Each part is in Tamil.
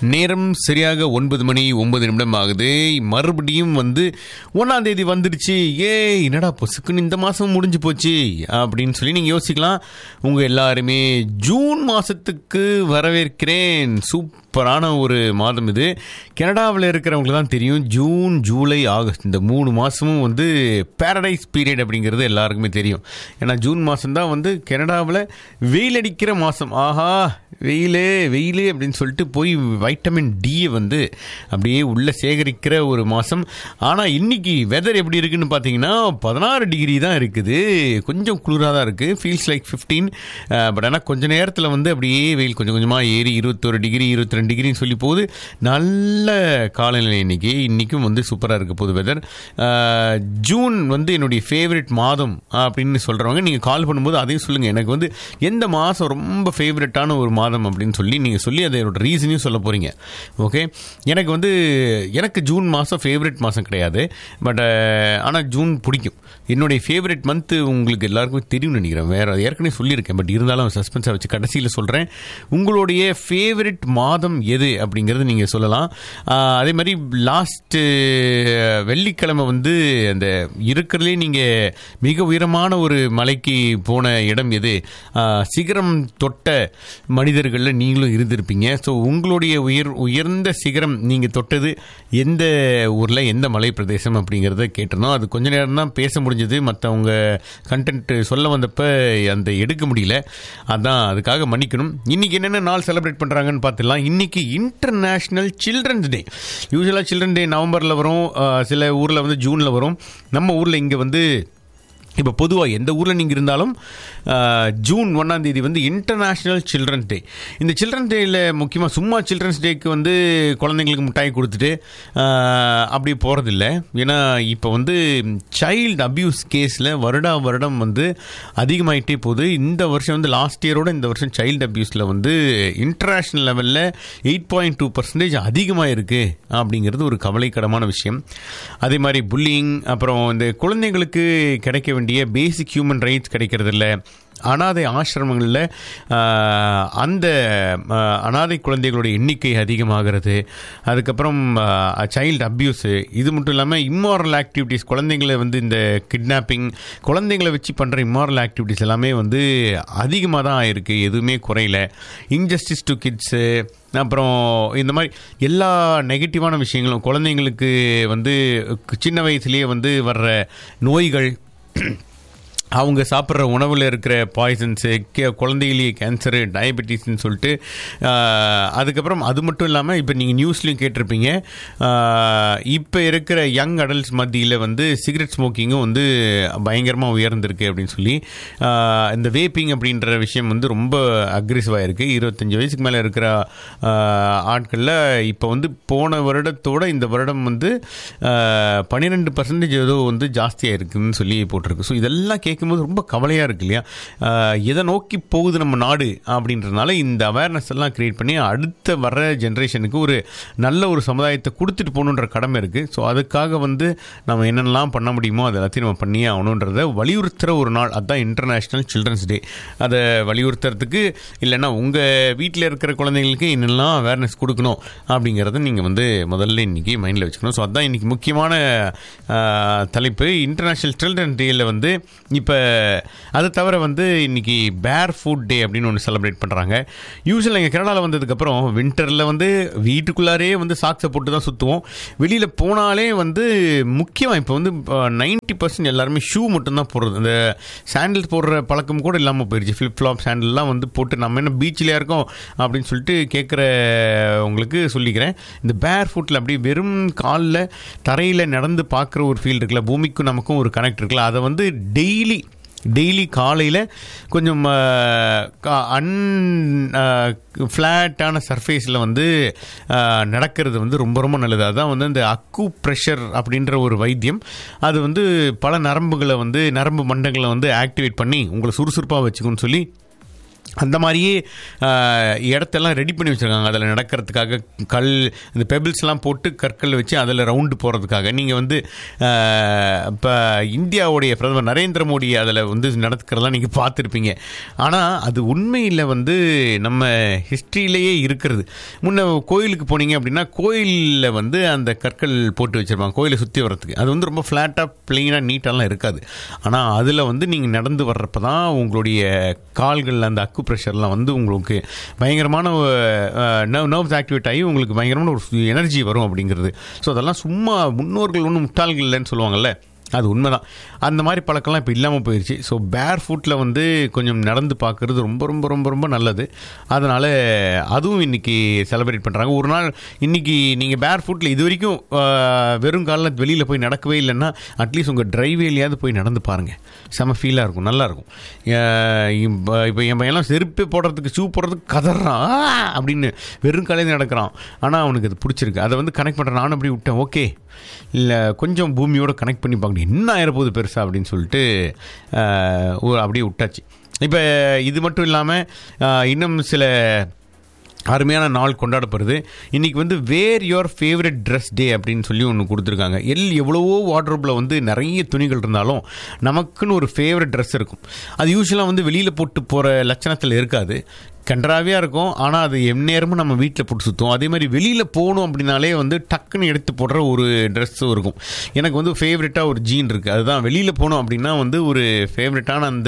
நேரம் சரியாக ஒன்பது மணி ஒன்பது நிமிடம் ஆகுது மறுபடியும் வந்து ஒன்றாம் தேதி வந்துடுச்சு ஏ என்னடா பொசுக்குன்னு இந்த மாதம் முடிஞ்சு போச்சு அப்படின்னு சொல்லி நீங்கள் யோசிக்கலாம் உங்கள் எல்லாருமே ஜூன் மாதத்துக்கு வரவேற்கிறேன் சூப்பரான ஒரு மாதம் இது கனடாவில் இருக்கிறவங்களுக்கு தான் தெரியும் ஜூன் ஜூலை ஆகஸ்ட் இந்த மூணு மாதமும் வந்து பேரடைஸ் பீரியட் அப்படிங்கிறது எல்லாருக்குமே தெரியும் ஏன்னா ஜூன் மாதம் தான் வந்து கனடாவில் வெயில் அடிக்கிற மாதம் ஆஹா வெயிலே வெயிலே அப்படின்னு சொல்லிட்டு போய் வைட்டமின் டியை வந்து அப்படியே உள்ள சேகரிக்கிற ஒரு மாதம் ஆனால் இன்னைக்கு வெதர் எப்படி இருக்குன்னு பார்த்தீங்கன்னா பதினாறு டிகிரி தான் இருக்குது கொஞ்சம் குளிராக தான் இருக்குது ஃபீல்ஸ் லைக் ஃபிஃப்டீன் பட் ஆனால் கொஞ்ச நேரத்தில் வந்து அப்படியே வெயில் கொஞ்சம் கொஞ்சமாக ஏறி இருபத்தொரு டிகிரி இருபத்தி ரெண்டு டிகிரின்னு சொல்லி போகுது நல்ல காலநிலை இன்னைக்கு இன்றைக்கும் வந்து சூப்பராக இருக்க போகுது வெதர் ஜூன் வந்து என்னுடைய ஃபேவரட் மாதம் அப்படின்னு சொல்கிறவங்க நீங்கள் கால் பண்ணும்போது அதையும் சொல்லுங்கள் எனக்கு வந்து எந்த மாதம் ரொம்ப ஃபேவரட்டான ஒரு மாதம் அப்படின்னு சொல்லி நீங்கள் சொல்லி அதோட ரீசனையும் சொல்ல போகிறீங்க ஓகே எனக்கு வந்து எனக்கு ஜூன் மாதம் ஃபேவரட் மாதம் கிடையாது பட் ஆனால் ஜூன் பிடிக்கும் என்னுடைய ஃபேவரட் மந்த்து உங்களுக்கு எல்லாருக்கும் தெரியும்னு நினைக்கிறேன் வேறு ஏற்கனவே சொல்லியிருக்கேன் பட் இருந்தாலும் சஸ்பென்ஸாக வச்சு கடைசியில் சொல்கிறேன் உங்களுடைய ஃபேவரட் மாதம் எது அப்படிங்கிறது நீங்கள் சொல்லலாம் ஆஹ் அதே மாதிரி லாஸ்ட்டு வெள்ளிக்கிழமை வந்து அந்த இருக்கிறதுலே நீங்கள் மிக உயரமான ஒரு மலைக்கு போன இடம் எது ஆஹ் சிகரம் தொட்ட மனிதர்களில் நீங்களும் இருந்திருப்பீங்க ஸோ உங்களுடைய உயர் உயர்ந்த சிகரம் நீங்கள் தொட்டது எந்த ஊரில் எந்த மலை பிரதேசம் அப்படிங்கிறத கேட்டிருந்தோம் அது கொஞ்ச நேரம் தான் பேச முடிஞ்சது மற்றவங்க கண்டென்ட் சொல்ல வந்தப்ப அந்த எடுக்க முடியல அதான் அதுக்காக மன்னிக்கணும் இன்னைக்கு என்னென்ன நாள் செலிப்ரேட் பண்ணுறாங்கன்னு பார்த்துலாம் இன்னைக்கு இன்டர்நேஷ்னல் சில்ட்ரன்ஸ் டே யூஸ்வலாக சில்ட்ரன் டே நவம்பரில் வரும் அஹ், சில ஊரில் வந்து ஜூனில் வரும் நம்ம ஊரில் இங்கே வந்து இப்போ பொதுவாக எந்த ஊரில் நீங்கள் இருந்தாலும் அஹ், ஜூன் ஒன்றாம் தேதி வந்து இன்டர்நேஷ்னல் சில்ட்ரன்ஸ் டே இந்த சில்ட்ரன்ஸ் டேயில் முக்கியமாக சும்மா சில்ட்ரன்ஸ் டேக்கு வந்து குழந்தைங்களுக்கு மிட்டாய் கொடுத்துட்டு அஹ், அப்படி போகிறதில்ல ஏன்னா இப்போ வந்து சைல்டு அப்யூஸ் கேஸில் வருடா வருடம் வந்து அதிகமாயிட்டே போகுது இந்த வருஷம் வந்து லாஸ்ட் இயரோட இந்த வருஷம் சைல்டு அப்யூஸில் வந்து இன்டர்நேஷ்னல் லெவலில் எயிட் பாயிண்ட் டூ பர்சன்டேஜ் அதிகமாக இருக்குது அப்படிங்கிறது ஒரு கவலைக்கிடமான விஷயம் அதே மாதிரி புல்லிங் அப்புறம் இந்த குழந்தைங்களுக்கு கிடைக்க வேண்டிய பேசிக் ஹியூமன் ரைட்ஸ் கிடைக்கிறதில்ல அனாதை ஆசிரமங்களில் ஆஹ், அந்த ஆஹ், அனாதை குழந்தைகளுடைய எண்ணிக்கை அதிகமாகிறது அதுக்கப்புறம் சைல்டு அப்யூஸு இது மட்டும் இல்லாமல் இம்மாரல் ஆக்டிவிட்டீஸ் குழந்தைங்களை வந்து இந்த கிட்னாப்பிங் குழந்தைங்களை வச்சு பண்ணுற இம்மாரல் ஆக்டிவிட்டீஸ் எல்லாமே வந்து அதிகமாக தான் ஆயிருக்கு எதுவுமே குறையல இன்ஜஸ்டிஸ் டு கிட்ஸு அப்புறம் இந்த மாதிரி எல்லா நெகட்டிவான விஷயங்களும் குழந்தைங்களுக்கு வந்து சின்ன வயசுலேயே வந்து வர்ற நோய்கள் அவங்க சாப்பிட்ற உணவில் இருக்கிற பாய்சன்ஸு குழந்தையிலேயே கேன்சரு டயபெட்டிஸ்ன்னு சொல்லிட்டு ஆஹ், அதுக்கப்புறம் அது மட்டும் இல்லாமல் இப்போ நீங்கள் நியூஸ்லையும் கேட்டிருப்பீங்க இப்போ இருக்கிற யங் அடல்ட்ஸ் மத்தியில் வந்து சிகரெட் ஸ்மோக்கிங்கும் வந்து பயங்கரமாக உயர்ந்திருக்கு அப்படின்னு சொல்லி ஆஹ், இந்த வேப்பிங் அப்படின்ற விஷயம் வந்து ரொம்ப அக்ரெசிவாக இருக்குது இருபத்தஞ்சி வயசுக்கு மேலே இருக்கிற ஆட்களில் இப்போ வந்து போன வருடத்தோட இந்த வருடம் வந்து பன்னிரெண்டு பர்சன்டேஜ் ஏதோ வந்து ஜாஸ்தியாக இருக்குதுன்னு சொல்லி போட்டிருக்கு ஸோ இதெல்லாம் கேட்கும்போது ரொம்ப கவலையாக இருக்கு இல்லையா ஆஹ் எதை நோக்கி போகுது நம்ம நாடு அப்படின்றதுனால இந்த அவேர்னஸ் எல்லாம் கிரியேட் பண்ணி அடுத்த வர்ற ஜென்ரேஷனுக்கு ஒரு நல்ல ஒரு சமுதாயத்தை கொடுத்துட்டு போகணுன்ற கடமை இருக்குது ஸோ அதுக்காக வந்து நம்ம என்னென்னலாம் பண்ண முடியுமோ அது எல்லாத்தையும் நம்ம பண்ணியே ஆகணுன்றத வலியுறுத்துகிற ஒரு நாள் அதுதான் இன்டர்நேஷ்னல் சில்ட்ரன்ஸ் டே அதை வலியுறுத்துறதுக்கு இல்லைன்னா உங்கள் வீட்டில் இருக்கிற குழந்தைங்களுக்கு என்னெல்லாம் அவேர்னஸ் கொடுக்கணும் அப்படிங்கிறத நீங்கள் வந்து முதல்ல இன்றைக்கி மைண்டில் வச்சுக்கணும் ஸோ அதுதான் இன்றைக்கி முக்கியமான ஆஹ், தலைப்பு இன்டர்நேஷ்னல் சில்ட்ரன் டேயில் வந்து இப்போ அது தவிர வந்து இன்னைக்கு பேர் ஃபுட் டே அப்படின்னு ஒன்று செலிப்ரேட் பண்ணுறாங்க யூஸ்வலாக எங்கள் கனடாவில் வந்ததுக்கப்புறம் வின்டரில் வந்து வீட்டுக்குள்ளாரே வந்து சாக்ஸை போட்டு தான் சுற்றுவோம் வெளியில் போனாலே வந்து முக்கியமாக இப்போ வந்து நைன்ட்டி பர்சன்ட் எல்லாருமே ஷூ மட்டும்தான் போடுறது இந்த சாண்டில்ஸ் போடுற பழக்கம் கூட இல்லாமல் போயிடுச்சு ஃப்ளிப் ஃப்ளாப் சாண்டில்லாம் வந்து போட்டு நம்ம என்ன பீச்சில் இருக்கோம் அப்படின்னு சொல்லிட்டு கேட்குற உங்களுக்கு சொல்லிக்கிறேன் இந்த பேர் ஃபுட்டில் அப்படியே வெறும் காலில் தரையில் நடந்து பார்க்குற ஒரு ஃபீல் இருக்குல்ல பூமிக்கும் நமக்கும் ஒரு கனெக்ட் இருக்குல்ல அதை வந்து டெய்லி டெய்லி காலையில் கொஞ்சம் அன் ஃப்ளாட்டான சர்ஃபேஸில் வந்து ஆஹ், நடக்கிறது வந்து ரொம்ப ரொம்ப நல்லது அதுதான் வந்து இந்த அக்கு ப்ரெஷர் அப்படின்ற ஒரு வைத்தியம் அது வந்து பல நரம்புகளை வந்து நரம்பு மண்டங்களை வந்து ஆக்டிவேட் பண்ணி உங்களை சுறுசுறுப்பாக வச்சுக்குன்னு சொல்லி அந்த மாதிரியே ஆஹ், இடத்தெல்லாம் ரெடி பண்ணி வச்சுருக்காங்க அதில் நடக்கிறதுக்காக கல் இந்த பெபிள்ஸ்லாம் போட்டு கற்கள் வச்சு அதில் ரவுண்டு போகிறதுக்காக நீங்கள் வந்து இப்போ இந்தியாவுடைய பிரதமர் நரேந்திர மோடி அதில் வந்து நடக்கிறதெல்லாம் நீங்கள் பார்த்துருப்பீங்க ஆனால் அது உண்மையில் வந்து நம்ம ஹிஸ்ட்ரியிலேயே இருக்கிறது முன்ன கோயிலுக்கு போனீங்க அப்படின்னா கோயிலில் வந்து அந்த கற்கள் போட்டு வச்சுருப்பாங்க கோயிலை சுற்றி வர்றதுக்கு அது வந்து ரொம்ப ஃப்ளாட்டாக ப்ளெயினாக நீட்டாலாம் இருக்காது ஆனால் அதில் வந்து நீங்கள் நடந்து வர்றப்ப தான் உங்களுடைய கால்கள் அந்த அக்கு ப்ரெஷர்லாம் வந்து உங்களுக்கு பயங்கரமான நர்வ்ஸ் ஆக்டிவேட் ஆகி உங்களுக்கு பயங்கரமான ஒரு எனர்ஜி வரும் அப்படிங்கிறது ஸோ அதெல்லாம் சும்மா முன்னோர்கள் ஒன்றும் முட்டாள்கள் இல்லைன்னு சொல்லுவாங்கல்ல அது உண்மைதான் அந்த மாதிரி பழக்கம்லாம் இப்போ இல்லாமல் போயிடுச்சு ஸோ பேர் ஃபுட்டில் வந்து கொஞ்சம் நடந்து பார்க்குறது ரொம்ப ரொம்ப ரொம்ப ரொம்ப நல்லது அதனால் அதுவும் இன்றைக்கி செலிப்ரேட் பண்ணுறாங்க ஒரு நாள் இன்றைக்கி நீங்கள் பேர் ஃபுட்டில் இது வரைக்கும் ஆஹ், வெறும் காலில் வெளியில் போய் நடக்கவே இல்லைன்னா அட்லீஸ்ட் உங்கள் ட்ரைவேலையாவது போய் நடந்து பாருங்கள் செம ஃபீலாக இருக்கும் நல்லாயிருக்கும் இப்போ என் பையன்லாம் செருப்பே போடுறதுக்கு ஷூ போடுறதுக்கு கதறான் "ஆ!" அப்படின்னு வெறும் காலையில் நடக்கிறான் ஆனால் அவனுக்கு அது பிடிச்சிருக்கு அதை வந்து கனெக்ட் பண்ணுறேன் நானும் அப்படி விட்டேன் ஓகே இல்லை கொஞ்சம் பூமியோட கனெக்ட் பண்ணி பார்க்கணும் என்ன ஆயிரப்போகுது பெருசா அப்படின்னு சொல்லிட்டு ஆஹ், ஒரு அப்படியே விட்டாச்சு இப்போ இது மட்டும் இல்லாமல் இன்னும் சில அருமையான நாள் கொண்டாடப்படுது இன்றைக்கி வந்து wear your favourite dress day அப்படின்னு சொல்லி ஒன்று கொடுத்துருக்காங்க எல் எவ்வளவோ வார்ட்ரோப்பில் வந்து நிறைய துணிகள் இருந்தாலும் நமக்குன்னு ஒரு ஃபேவரட் ட்ரெஸ் இருக்கும் அது யூஸ்வலாக வந்து வெளியில் போட்டு போகிற லட்சணத்தில் இருக்காது கன்றாவியாக இருக்கும் ஆனால் அது எந்நேரமும் நம்ம வீட்டில் போட்டு சுற்றுவோம் அதே மாதிரி வெளியில் போகணும் அப்படின்னாலே வந்து டக்குன்னு எடுத்து போடுற ஒரு ட்ரெஸ்ஸும் இருக்கும் எனக்கு வந்து ஃபேவரட்டாக ஒரு ஜீன் இருக்குது அதுதான் வெளியில் போகணும் அப்படின்னா வந்து ஒரு ஃபேவரட்டான அந்த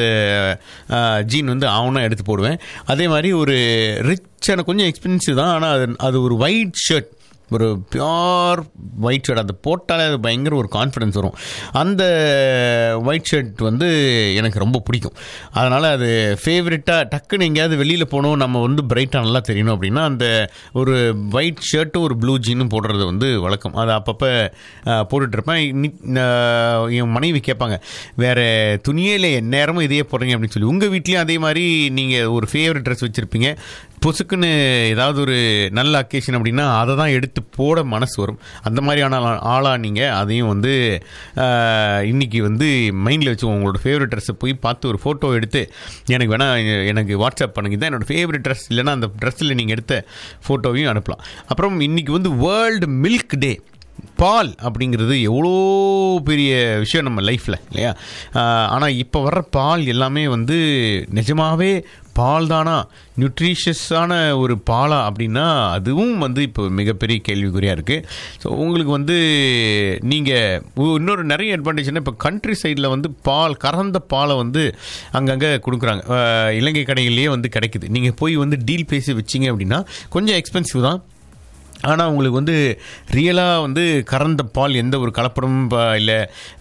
ஜீன் வந்து ஆவணம் எடுத்து போடுவேன் அதே மாதிரி ஒரு ரிச்சான கொஞ்சம் எக்ஸ்பென்சிவ் தான் ஆனால் அது அது ஒரு ஒயிட் ஷர்ட் ஒரு பியோர் ஒயிட் ஷர்ட் அதை போட்டாலே அது பயங்கர ஒரு கான்ஃபிடன்ஸ் வரும் அந்த ஒயிட் ஷர்ட் வந்து எனக்கு ரொம்ப பிடிக்கும் அதனால் அது ஃபேவரட்டாக டக்குன்னு எங்கேயாவது வெளியில் போகணும் நம்ம வந்து பிரைட்டாக நல்லா தெரியணும் அப்படின்னா அந்த ஒரு ஒயிட் ஷர்ட்டும் ஒரு ப்ளூ ஜீனும் போடுறது வந்து வழக்கம் அதை அப்பப்போ போட்டுட்ருப்பேன் இன்னி- நான் என் மனைவி கேட்பாங்க வேறு துணியே இல்லை நேரமும் இதையே போடுறீங்க அப்படின்னு சொல்லி உங்கள் வீட்லேயும் அதே மாதிரி நீங்கள் ஒரு ஃபேவரட் ட்ரெஸ் வச்சுருப்பீங்க பொசுக்குன்னு ஏதாவது ஒரு நல்ல அக்கேஷன் அப்படின்னா அதை தான் எடுத்து போட மனசு வரும் அந்த மாதிரியான ஆளா- ஆளா நீங்கள் அதையும் வந்து ஆஹ், இன்னைக்கு வந்து மைண்டில் வச்சு உங்களோட ஃபேவரட் ட்ரெஸ்ஸை போய் பார்த்து ஒரு ஃபோட்டோ எடுத்து எனக்கு வேணால் எனக்கு வாட்ஸ்அப் பண்ணுங்க தான் என்னோட ஃபேவரட் ட்ரெஸ் இல்லைன்னா அந்த ட்ரெஸ்ஸில் நீங்கள் எடுத்த ஃபோட்டோவையும் அனுப்பலாம் அப்புறம் இன்னைக்கு வந்து வேர்ல்டு மில்க் டே பால் அப்படிங்கிறது எவ்வளோ பெரிய விஷயம் நம்ம லைஃப்பில் இல்லையா ஆனால் இப்போ வர்ற பால் எல்லாமே வந்து நிஜமாவே பால் தானா நியூட்ரிஷியஸான ஒரு பாலா அப்படின்னா அதுவும் வந்து இப்போ மிகப்பெரிய கேள்விக்குறியாக இருக்குது ஸோ உங்களுக்கு வந்து நீங்கள் இன்னொரு நிறைய அட்வான்டேஜ்னா இப்போ கண்ட்ரி சைடில் வந்து பால் கறந்த பாலை வந்து அங்கங்கே கொடுக்குறாங்க அஹ், இலங்கை கடைகள்லேயே வந்து கிடைக்குது நீங்கள் போய் வந்து டீல் பேசி வச்சிங்க அப்படின்னா கொஞ்சம் எக்ஸ்பென்சிவ் தான் ஆனால் உங்களுக்கு வந்து ரியலாக வந்து கறந்த பால் எந்த ஒரு கலப்படமும் இல்லை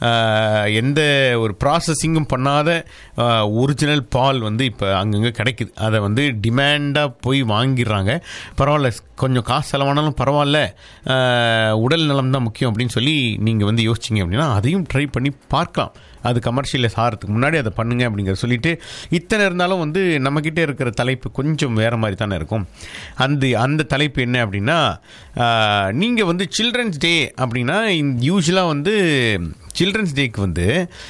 எந்த ஒரு ப்ராசஸிங்கும் பண்ணாத ஒரிஜினல் பால் வந்து இப்போ அங்கங்கே கிடைக்குது அதை வந்து டிமாண்டாக போய் வாங்கிடுறாங்க பரவாயில்ல கொஞ்சம் காசு செலவானாலும் பரவாயில்ல ஆஹ், உடல் நலம் தான் முக்கியம் அப்படின்னு சொல்லி நீங்கள் வந்து யோசிச்சிங்க அப்படின்னா அதையும் ட்ரை பண்ணி பார்க்கலாம் அது கமர்ஷியலில் சாகிறதுக்கு முன்னாடி அதை பண்ணுங்க அப்படிங்கிற சொல்லிட்டு இத்தனை இருந்தாலும் வந்து நம்மக்கிட்ட இருக்கிற தலைப்பு கொஞ்சம் வேறு மாதிரி தானே இருக்கும் அந்த அந்த தலைப்பு என்ன அப்படின்னா நீங்கள் வந்து சில்ட்ரன்ஸ் டே அப்படின்னா யூஸ்வலாக வந்து சில்ட்ரன்ஸ் டேக்கு வந்து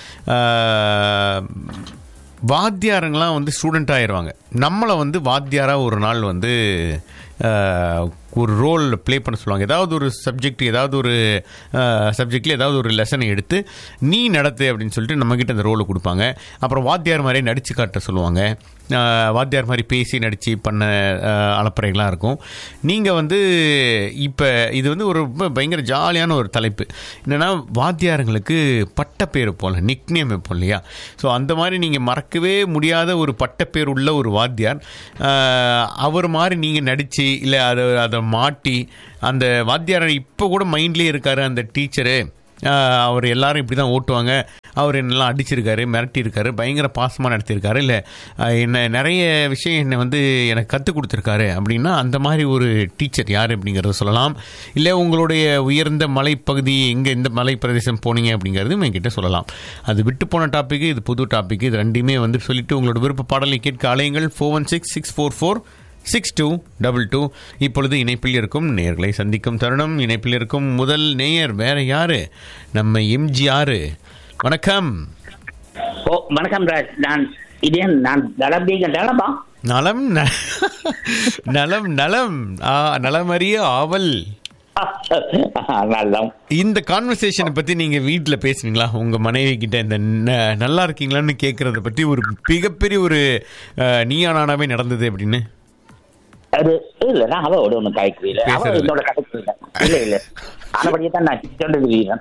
ஆஹ், வாத்தியாரங்களாம் வந்து ஸ்டூடெண்ட் ஆயிடுவாங்க நம்மளை வந்து வாத்தியாராக ஒரு நாள் வந்து ஆஹ், ஒரு ரோல் ப்ளே பண்ண சொல்லுவாங்க ஏதாவது ஒரு சப்ஜெக்ட் ஏதாவது ஒரு சப்ஜெக்டில் ஏதாவது ஒரு லெசனை எடுத்து நீ நடத்து அப்படின்னு சொல்லிட்டு நம்மக்கிட்ட அந்த ரோலை கொடுப்பாங்க அப்புறம் வாத்தியார் மாதிரியே நடிச்சு காட்ட சொல்லுவாங்க ஆஹ், வாத்தியார் மாதிரி பேசி நடித்து பண்ண ஆஹ், அலப்பறைகளாக இருக்கும் நீங்கள் வந்து இப்போ இது வந்து ஒரு ரொம்ப பயங்கர ஜாலியான ஒரு தலைப்பு என்னென்னா வாத்தியாருங்களுக்கு பட்டப்பேர் வைப்போம்ல நிக்னேம் வைப்போம் இல்லையா ஸோ அந்த மாதிரி நீங்கள் மறக்கவே முடியாத ஒரு பட்டப்பேர் உள்ள ஒரு வாத்தியார் ஆஹ், அவர் மாதிரி நீங்கள் நடித்து இல்லை அதை அதை மாட்டி அந்த வாத்தியார் இப்போ கூட மைண்ட்லேயே இருக்காரு அந்த டீச்சரு அவர் எல்லாரும் இப்படி தான் ஓட்டுவாங்க அவர் என்னெல்லாம் அடிச்சிருக்காரு மிரட்டியிருக்காரு பயங்கர பாசமாக நடத்தியிருக்காரு இல்லை என்ன நிறைய விஷயம் என்னை வந்து எனக்கு கற்றுக் கொடுத்துருக்காரு அப்படின்னா அந்த மாதிரி ஒரு டீச்சர் யார் அப்படிங்கிறத சொல்லலாம் இல்லை உங்களுடைய உயர்ந்த மலைப்பகுதி எங்கே இந்த மலை பிரதேசம் போனீங்க அப்படிங்கிறதும் என்கிட்ட சொல்லலாம் அது விட்டு போன டாப்பிக்கு இது புது டாபிக் இது ரெண்டுமே வந்து சொல்லிட்டு உங்களோட விருப்ப பாடலை கேட்க அலையுங்கள் four one six six four four six two double two இப்பொழுது இணைப்பில் இருக்கும் நேர்களை சந்திக்கும் தருணம் இணைப்பில் இருக்கும் முதல் நேயர் வேற யாரு நம்ம எம்ஜிஆர் வணக்கம் ஓ வணக்கம் ராஜ் நான் இது ஏன் நான் நடந்தீங்க நலமா நலம் ந- நலம் நலம் ஆ, நலமறிய ஆவல் நல்லம் இந்த கான்வர்சேஷனை பத்தி நீங்க வீட்ல பேசுனீங்களா உங்க மனைவி கிட்ட இந்த ந- நல்லா இருக்கீங்களான்னு கேக்குறத பத்தி ஒரு மிகப்பெரிய ஒரு அஹ், நீயா நானாவே நடந்தது அப்படின்னு அது இல்ல நான் அவளோட ஒண்ணும் காய்க்கிறீல அவ பேசுறது. என்னோட கடைக்கிறீல இல்ல இல்ல ஆனபடியே தான் நான் சொல்றது இல்லையா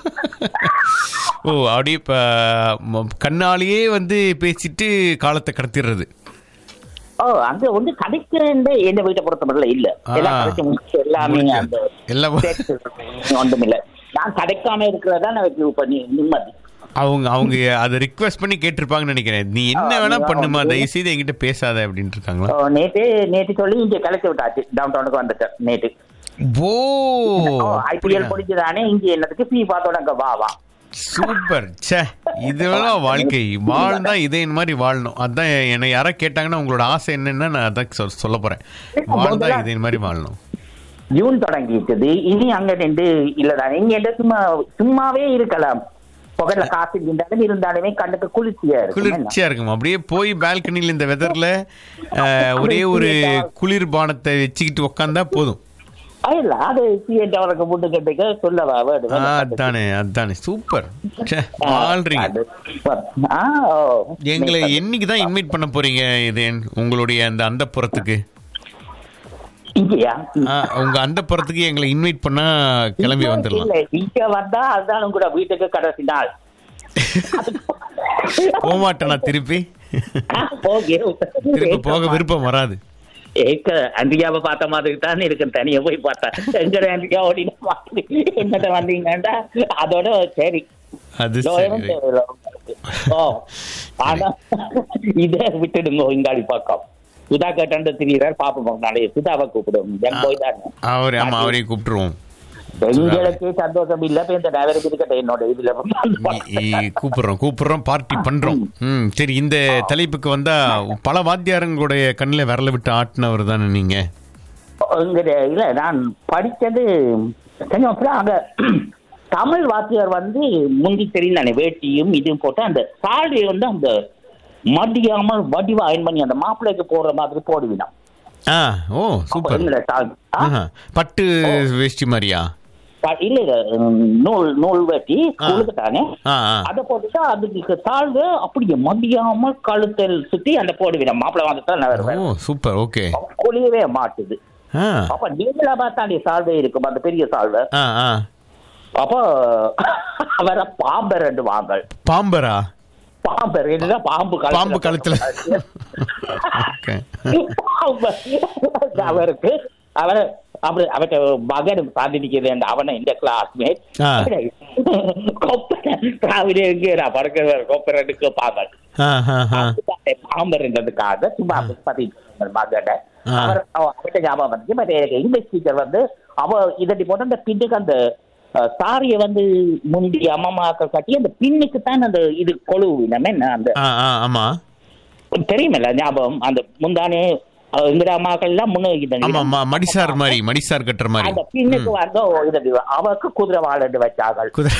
ஓ அப்படியே இப்ப ம- கண்ணாலேயே வந்து பேசிட்டு காலத்தை கடத்திடுறது ஓ அங்க வந்து கடைக்கிறேன் எந்த வீட்டை பொறுத்த மட்டும் இல்ல எல்லாம் ஆ. கடைச்சு முடிச்சு எல்லாமே முடிஞ்சு. அந்த எல்லாம் ஒன்றும் இல்ல நான் கிடைக்காம இருக்கிறதா எனக்கு இப்ப நீ நிம்மதி அவங்க அவங்க அதை ரிக்வெஸ்ட் பண்ணி கேட்டிருப்பாங்கன்னு நினைக்கிறேன் நீ என்ன வேணா பண்ணுமா தயவு செய்து என்கிட்ட பேசாத அப்படின்ட்டு இருக்காங்களா ஓ, நேத்து நேத்து சொல்லி இங்க கலைச்சு விட்டாச்சு டவுன் டவுனுக்கு வந்துட்டேன் நேத்து ஓ ஐபிஎல் முடிஞ்சுதானே இங்க என்னத்துக்கு ஃபீ பார்த்தோட அங்க வா வா சூப்பர் ச்சே இதுவெல்லாம் வாழ்க்கை வாழ்ந்தா இதே மாதிரி வாழணும் அதான் என்னை யாரா கேட்டாங்கன்னா உங்களோட ஆசை என்னன்னா நான் அதான் சொல்- சொல்ல போறேன் வாழ்ந்தா இதே மாதிரி வாழணும் ஜூன் தொடங்கிட்டது இனி அங்க நின்று இல்லதானே இங்க என்ன சும்மா சும்மாவே இருக்கலாம் புகழ்ல காசு இருந்தாலும் இருந்தாலுமே கண்ணுக்கு குளிர்ச்சியா இருக்கும் என்ன? குளிர்ச்சியா இருக்கும் அப்படியே போய் பால்கனில இந்த வெதர்ல ஒரே ஒரு குளிர்பானத்தை வச்சுக்கிட்டு உக்காந்தா போதும் அது இல்ல அது சிஎன் அவருக்கு முட்டு கட்டுக்க சொல்லவா வேணும் ஆ, அதானே அதானே சூப்பர் ச்சே, வாழ்றீங்க அது, ஆ, ஓ. எங்களை என்னைக்கு தான் இன்வைட் பண்ண போறீங்க இது உங்களுடைய அந்த அந்த புறத்துக்கு இங்கயா உங்க அந்த புறத்துக்கு எங்களை இன்வைட் பண்ணா கிளம்பி இல்ல, வந்துடலாம் இல்ல, இங்க வந்தா அதுதான் கூட வீட்டுக்கு கடைசி நாள் போமாட்டேனா திருப்பி போகே. திருப்பி போக விருப்பம் வராது ஏக்க அந்தியாவை பார்த்த மாதிரி தான் இருக்கு தனியா போய் பார்த்தா எங்கட அந்தியா ஓடின மாதிரி என்னட்ட வந்தீங்கன்னா அதோட சரி அது லோயரும் சரி தேவையில்ல. ஓ ஆனா இத விட்டுடுங்க இங்காடி பக்கம் சுதா கேட்டாண்டு திரியிறார் பாப்போம் நாளைய சுதாவை கூப்பிடும் என் போய் தான் அவர் ஆமா அவரையும் கூப்பிட்டுருவோம் எங்களுக்கு சந்தோஷம் இல்ல இப்ப இந்த டிரைவருக்கு இருக்கட்டும் என்னோட இதுல இ- இ- கூப்பிடுறோம் கூப்பிடுறோம் பார்ட்டி பண்றோம் ம் சரி இந்த தலைப்புக்கு வந்தா பல வாத்தியாரங்களுடைய கண்ணில் விரல விட்டு ஆட்டினவர் தானே நீங்க இங்க இல்ல நான் படிச்சது கொஞ்சம் அப்புறம் அங்க தமிழ் வாத்தியார் வந்து முந்தி தெரியும் தானே வேட்டியும் இதுவும் போட்டு அந்த சால்வை வந்து அந்த மடியாமல் வடிவா அயன் பண்ணி அந்த மாப்பிள்ளைக்கு போடுற மாதிரி போடுவினான் ஆ ஓ சூப்பர் இல்ல சால்- ஆ? ஆஹா. பட்டு வேஷ்டி மாதிரியா ப- இல்ல இல்ல ம், நூல் நூல் வெட்டி ஆ. கொடுத்துட்டானே ஆ ஆ அதை போட்டுட்டு அதுக்கு தாழ்வு அப்படியே மடியாமல் கழுத்தில் சுத்தி அந்த போடுவினா மாப்பிள்ளை வந்துட்டா நான் ஓ வருவேன் சூப்பர் ஓகே குளியவே மாட்டுது ஆ அப்ப நீங்களா பார்த்தாண்டி சால்வை இருக்கும் அந்த பெரிய சால்வை ஆ ஆ அப்போ அவரை பாம்பர் ரெண்டு வாங்கல் பாம்பரா பாம்பர் என்னன்னா பாம்பு கழுத்துல பாம்பு கழுத்துல ஓகே பாம்பு. அவருக்கு அவரை அப்படி அவட்ட மகன் சாதிக்கிறது அவனை இந்த கிளாஸ்மேட் ஆ. கொப்பரை ராவிலே எங்கே நான் பறக்க கொப்பரை ரெண்டுக்கு பாம்பல் ஆ ஆ ஆ பாம்பர்ன்றதுக்காக சும்மா பத்தி மகன் ஆ. அவர் அவ- அவர்ட்ட ஞாபகம் வந்து பட் எனக்கு இங்கிலீஷ் டீச்சர் வந்து அவ இதட்டி போட்டு அந்த பின்னுக்கு அந்த சாரியை வந்து முந்தி அம்மாமாக்கள் கட்டி அந்த பின்னுக்கு தான் அந்த இது கொழுவு நம்ம என்ன அந்த ஆ ஆ ஆமா தெரியுமில்ல ஞாபகம் அந்த முந்தானே அஹ், எங்கட அம்மாக்கள் எல்லாம் முன்ன இது ஆமா ஆமா மடிசார் மாதிரி மடிசார் கட்டுற மாதிரி அந்த பின்னுக்கு வந்து இதட்டி அவருக்கு குதிரை வாழண்டு வச்சார்கள் குதிரை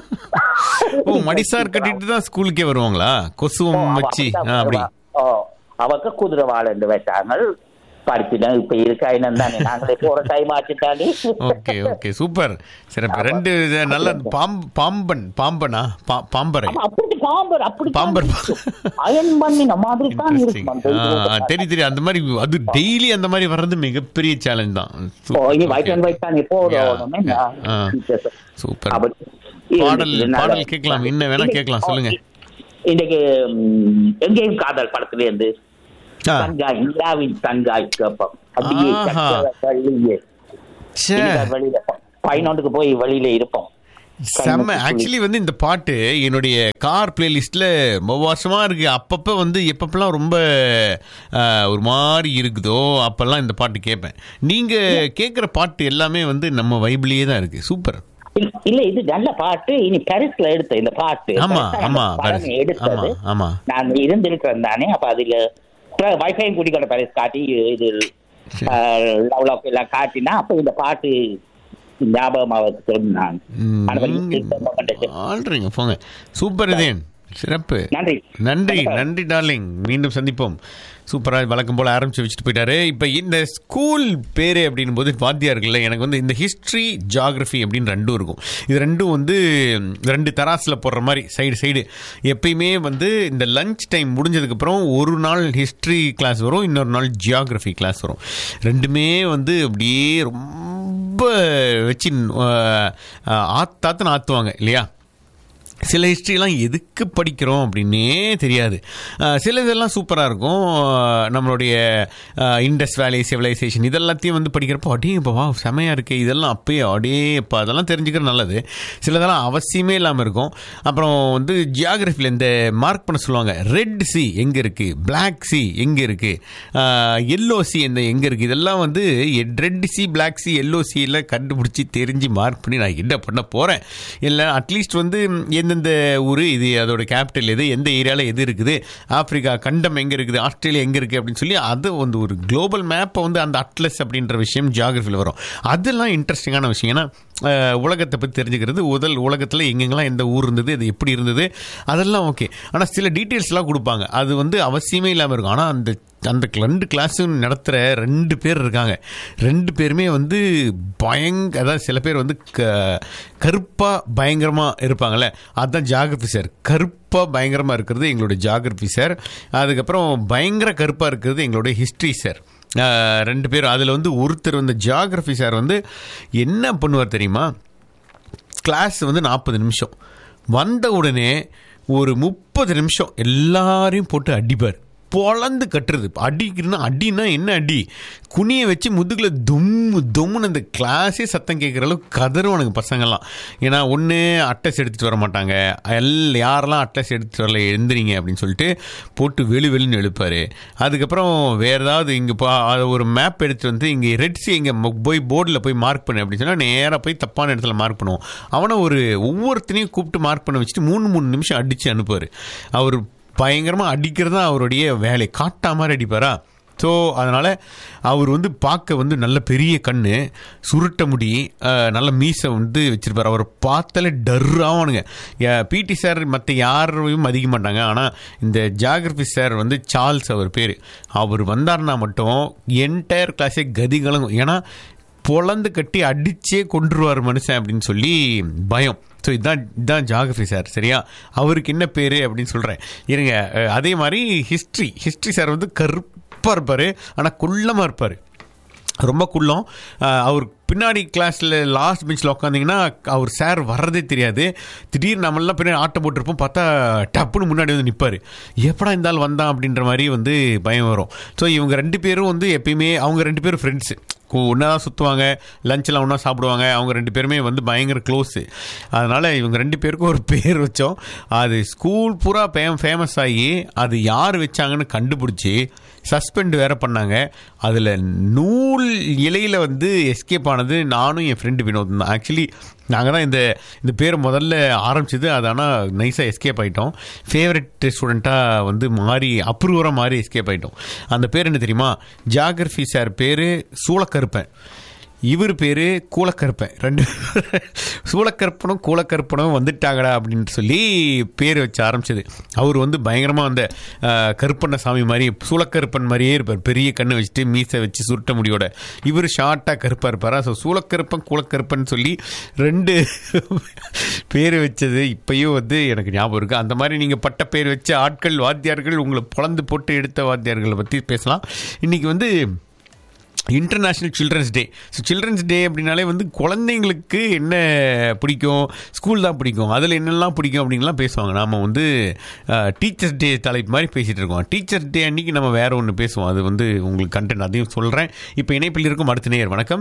ஓ மடிசார் கட்டிட்டு தான் ஸ்கூலுக்கே வருவாங்களா கொசுவம் ஓ, அவ வச்சு அப்படித்தான் ஆ, அப்படி வருவா. ஓ அவக்கு குதிரை வாழண்டு வச்சாங்க படிச்சுனா இப்ப இருக்கா என்னன்னு தானே நாங்களே போற டைம் ஆச்சுட்டாலே ஓகே ஓகே சூப்பர் சிறப்பு ரெண்டு இது நல்ல பாம் பாம்பன் பாம்பனா பா- பாம்பரை ஆமா, அப்படி பாம்பர் அப்படி பாம்பர் அயன் பண்ணின மாதிரி தான் இன்ட்ரெஸ்டிங் இருக்கும் அந்த இது. தெரியும் தெரியும் அந்த மாதிரி அது டெய்லி அந்த மாதிரி வர்றது மிகப்பெரிய சேலஞ்ச் தான் ஓ, இனி white and white தான் இப்போ Yeah. ஓடணும், என்ன? ஆ. Teachers. சூப்பர் அப்படி- பாடல் இது நல்ல- பாடல் கேட்கலாம் என்ன வேணா கேட்கலாம் சொல்லுங்க இன்னைக்கு ம், எங்கேயும் காதல் படத்துல இருந்து ஆ. தங்காய் இந்தியாவின் தங்காய் கேப்பம் அப்படியே ஆஹா. சக்கர வழியிலே ச்சே. இனிதார் வழியில பதினொன்றுக்கு போய் வழியில இருப்போம் செம்ம ஆக்சுவலி வந்து இந்த பாட்டு என்னுடைய கார் பிளேலிஸ்ட்ல ரொம்ப வருஷமா இருக்கு அப்பப்ப வந்து எப்பப்பெல்லாம் ரொம்ப ஆஹ், ஒரு மாதிரி இருக்குதோ அப்பெல்லாம் இந்த பாட்டு கேட்பேன் நீங்க கேட்குற பாட்டு எல்லாமே வந்து நம்ம வைப்லயே தான் இருக்கு சூப்பர் இல்ல- இல்ல இது நல்ல பாட்டு இனி பாரிஸ்ல எடுத்த இந்த பாட்டு ஆமா பாரிஸ்ல ஆமா அந்த பாரிஸ். படம் எடுத்தது ஆமா ஆமா நான் இருந்திருக்கிறேன் தானே அப்ப அதுல வைஃபை குடிக்கொண்ட பாரிஸ் காட்டி இது லவ் லவ் எல்லாம் காட்டினா அப்ப இந்த பாட்டு ஞாபகம் அவருக்கு சொன்னான் ம், ஆனா, நீங்க இப்ப வந்துச்சு. ஆள்றீங்க போங்க சூப்பர் இதேன் சிறப்பு நன்றி நன்றி நன்றி டார்லிங் மீண்டும் சந்திப்போம் சூப்பராக வழக்கம் போல் ஆரம்பிச்சு வச்சுட்டு போயிட்டாரு இப்போ இந்த ஸ்கூல் பேர் அப்படின்னும் போது வாத்தியார்கள்ல எனக்கு வந்து இந்த ஹிஸ்ட்ரி ஜாகிரஃபி அப்படின்னு ரெண்டும் இருக்கும் இது ரெண்டும் வந்து ரெண்டு தராசில் போடுற மாதிரி சைடு சைடு எப்பயுமே வந்து இந்த லஞ்ச் டைம் முடிஞ்சதுக்கப்புறம் ஒரு நாள் ஹிஸ்ட்ரி கிளாஸ் வரும் இன்னொரு நாள் ஜியாகிரஃபி கிளாஸ் வரும் ரெண்டுமே வந்து அப்படியே ரொம்ப வச்சு அஹ், ஆத்தாத்துன்னு ஆற்றுவாங்க இல்லையா சில ஹிஸ்ட்ரிலாம் எதுக்கு படிக்கிறோம் அப்படின்னே தெரியாது அஹ் சில இதெல்லாம் சூப்பராக இருக்கும் அஹ் நம்மளுடைய இண்டஸ் வேலி சிவிலைசேஷன் இதெல்லாத்தையும் வந்து படிக்கிறப்போ அடே இப்போ வா செமையாக இருக்கே இதெல்லாம் அப்பயே அடே இப்போ அதெல்லாம் தெரிஞ்சுக்கிறது நல்லது சிலதெல்லாம் அவசியமே இல்லாமல் இருக்கும் அப்புறம் வந்து ஜியாகிரஃபியில் இந்த மார்க் பண்ண சொல்லுவாங்க ரெட் சி எங்கே இருக்குது பிளாக் சி எங்கே இருக்குது எல்லோ சி இந்த எங்கே இருக்குது இதெல்லாம் வந்து red sea black sea yellow சியில் கண்டுபிடிச்சி தெரிஞ்சு மார்க் பண்ணி நான் என்ன பண்ண போகிறேன் இல்லை அட்லீஸ்ட் வந்து எந்தெந்த ஊர் இது அதோட கேபிட்டல் எது எந்த ஏரியாவில் எது இருக்குது ஆப்பிரிக்கா கண்டம் எங்கே இருக்குது ஆஸ்திரேலியா எங்கே இருக்குது அப்படின்னு சொல்லி அது வந்து ஒரு குளோபல் மேப்பை வந்து அந்த அட்லஸ் அப்படின்ற விஷயம் ஜியாகிரஃபியில் வரும் அதெல்லாம் இன்ட்ரெஸ்டிங்கான விஷயம் ஏன்னா அஹ், உலகத்தை பற்றி தெரிஞ்சுக்கிறது முதல் உலகத்தில் எங்கெங்கெல்லாம் எந்த ஊர் இருந்தது அது எப்படி இருந்தது அதெல்லாம் ஓகே ஆனால் சில டீட்டெயில்ஸ்லாம் கொடுப்பாங்க அது வந்து அவசியமே இல்லாமல் இருக்கும் ஆனால் அந்த அந்த ரெண்டு கிளாஸும் நடத்துகிற ரெண்டு பேர் இருக்காங்க ரெண்டு பேருமே வந்து பயங்க அதாவது சில பேர் வந்து க கருப்பாக பயங்கரமாக இருப்பாங்கல்ல அதுதான் ஜாகிரபி சார் கருப்பாக பயங்கரமாக இருக்கிறது எங்களுடைய ஜாகிரபி சார் அதுக்கப்புறம் பயங்கர கருப்பாக இருக்கிறது எங்களுடைய ஹிஸ்ட்ரி சார் ஆஹ் ரெண்டு பேரும் அதில் வந்து ஒருத்தர் வந்து ஜாகிரபி சார் வந்து என்ன பண்ணுவார் தெரியுமா கிளாஸ் வந்து நாற்பது நிமிஷம் வந்த உடனே ஒரு முப்பது நிமிஷம் எல்லாரையும் போட்டு அடிப்பார் பொழந்து கட்டுறது அடிக்கிறதுனா அடினா என்ன அடி குனியை வச்சு முதுகில் தும்மு தும்முன்னு அந்த கிளாஸே சத்தம் கேட்குற அளவுக்கு கதறுவானுங்க பசங்கள்லாம் ஏன்னா ஒன்று அட்டஸ் எடுத்துகிட்டு வர மாட்டாங்க எல் யாரெல்லாம் அட்டஸ் எடுத்துகிட்டு வரல எழுந்துறீங்க அப்படின்னு சொல்லிட்டு போட்டு வெளி வெளின்னு எழுப்பார் அதுக்கப்புறம் வேறு ஏதாவது இங்கே பா அது ஒரு மேப் எடுத்துட்டு வந்து இங்கே ரெட்ஸி இங்கே போய் போர்டில் போய் மார்க் பண்ணு அப்படின்னு சொன்னால் நேராக போய் தப்பான இடத்துல மார்க் பண்ணுவோம் அவனை ஒரு ஒவ்வொருத்தனையும் கூப்பிட்டு மார்க் பண்ண வச்சுட்டு மூணு மூணு நிமிஷம் அடித்து அனுப்புவார் அவர் பயங்கரமாக அடிக்கிறது தான் அவருடைய வேலை காட்டா மாதிரி அடிப்பாரா ஸோ அதனால் அவர் வந்து பார்க்க வந்து நல்ல பெரிய கண் சுருட்ட முடி அஹ், நல்ல மீசை வந்து வச்சிருப்பார் அவர் பார்த்தாலே டர்ராவானுங்க பிடி சார் மற்ற யாரையும் மதிக்க மாட்டாங்க ஆனால் இந்த ஜாகிரபி சார் வந்து சார்ல்ஸ் அவர் பேர் அவர் வந்தார்னா மட்டும் என்டையர் கிளாஸே கதிகளும் ஏன்னா பொழந்து கட்டி அடிச்சே கொண்டுருவார் மனுஷன் அப்படின்னு சொல்லி பயம் ஸோ இதுதான் இதுதான் ஜாகிரபி சார் சரியா அவருக்கு என்ன பேர் அப்படின்னு சொல்கிறேன் இருங்க அஹ், அதே மாதிரி ஹிஸ்ட்ரி ஹிஸ்ட்ரி சார் வந்து கருப்பாக இருப்பார் ஆனால் குள்ளமாக இருப்பார் ரொம்ப குள்ளம் அஹ், அவர் பின்னாடி கிளாஸில் லாஸ்ட் பெஞ்சில் உட்காந்திங்கன்னா அவர் சார் வர்றதே தெரியாது திடீர்னு நம்மளாம் பின்னாடி ஆட்டம் போட்டிருப்போம் பார்த்தா டப்புன்னு முன்னாடி வந்து நிற்பார் எப்படா இந்த ஆள் வந்தான் அப்படின்ற மாதிரி வந்து பயம் வரும் ஸோ இவங்க ரெண்டு பேரும் வந்து எப்பயுமே அவங்க ரெண்டு பேரும் ஃப்ரெண்ட்ஸு ஒன்றா தான் சுற்றுவாங்க லஞ்செலாம் ஒன்றா சாப்பிடுவாங்க அவங்க ரெண்டு பேருமே வந்து பயங்கர க்ளோஸு அதனால் இவங்க ரெண்டு பேருக்கும் ஒரு பேர் வச்சோம் அது ஸ்கூல் பூரா ஃபேம் ஃபேமஸ் ஆகி அது யார் வச்சாங்கன்னு கண்டுபிடிச்சி சஸ்பெண்ட் வேற பண்ணாங்க அதில் நூல் இலையில் வந்து எஸ்கேப் ஆனது நானும் என் ஃப்ரெண்டு வினோத் தான் ஆக்சுவலி நாங்கள் தான் இந்த இந்த பேர் முதல்ல ஆரம்பிச்சது அது ஆனால் நைஸாக எஸ்கேப் ஆகிட்டோம் ஃபேவரட் ஸ்டூடெண்ட்டாக வந்து மாறி அப்ரூவராக மாறி எஸ்கேப் ஆகிட்டோம் அந்த பேர் என்ன தெரியுமா ஜாகிரஃபி சார் பேர் சூளக்கருப்பன் இவர் பேர் கூலக்கருப்பன் ரெண்டு சூளக்கருப்பனும் கூலக்கருப்பனும் வந்துட்டாங்கடா அப்படின்னு சொல்லி பேர் வச்சு ஆரம்பிச்சது அவர் வந்து பயங்கரமாக அந்த அஹ், கருப்பண்ண சாமி மாதிரி சூளக்கருப்பன் மாதிரியே இருப்பார் பெரிய கண்ணு வச்சுட்டு மீசை வச்சு சுருட்ட முடியோட இவர் ஷார்ட்டாக கருப்பாக இருப்பாரா ஸோ சூளக்கருப்பன் கூலக்கருப்பன் சொல்லி ரெண்டு பேர் வச்சது இப்பயும் வந்து எனக்கு ஞாபகம் இருக்குது அந்த மாதிரி நீங்கள் பட்ட பேர் வச்ச ஆட்கள் வாத்தியார்கள் உங்களை பொழந்து போட்டு எடுத்த வாத்தியார்களை பற்றி பேசலாம் இன்றைக்கி வந்து international children's day so children's day அப்படின்னாலே வந்து குழந்தைங்களுக்கு என்ன பிடிக்கும் ஸ்கூல் தான் பிடிக்கும் அதில் என்னெல்லாம் பிடிக்கும் அப்படின்லாம் பேசுவாங்க நாம் வந்து டீச்சர்ஸ் டே தலைப்பு மாதிரி பேசிகிட்டு இருக்கோம் டீச்சர்ஸ் டே அன்னைக்கு நம்ம வேற ஒன்று பேசுவோம் அது வந்து உங்களுக்கு கண்டென்ட் அதையும் சொல்கிறேன் இப்போ இணைப்பில் இருக்கும் அடுத்த நேயர் வணக்கம்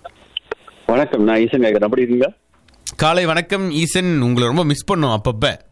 வணக்கம் நான் ஈசன் கேட்கறேன் அப்படி இருக்கீங்க காலை வணக்கம் ஈசன் உங்களை ரொம்ப மிஸ் பண்ணோம் அப்பப்போ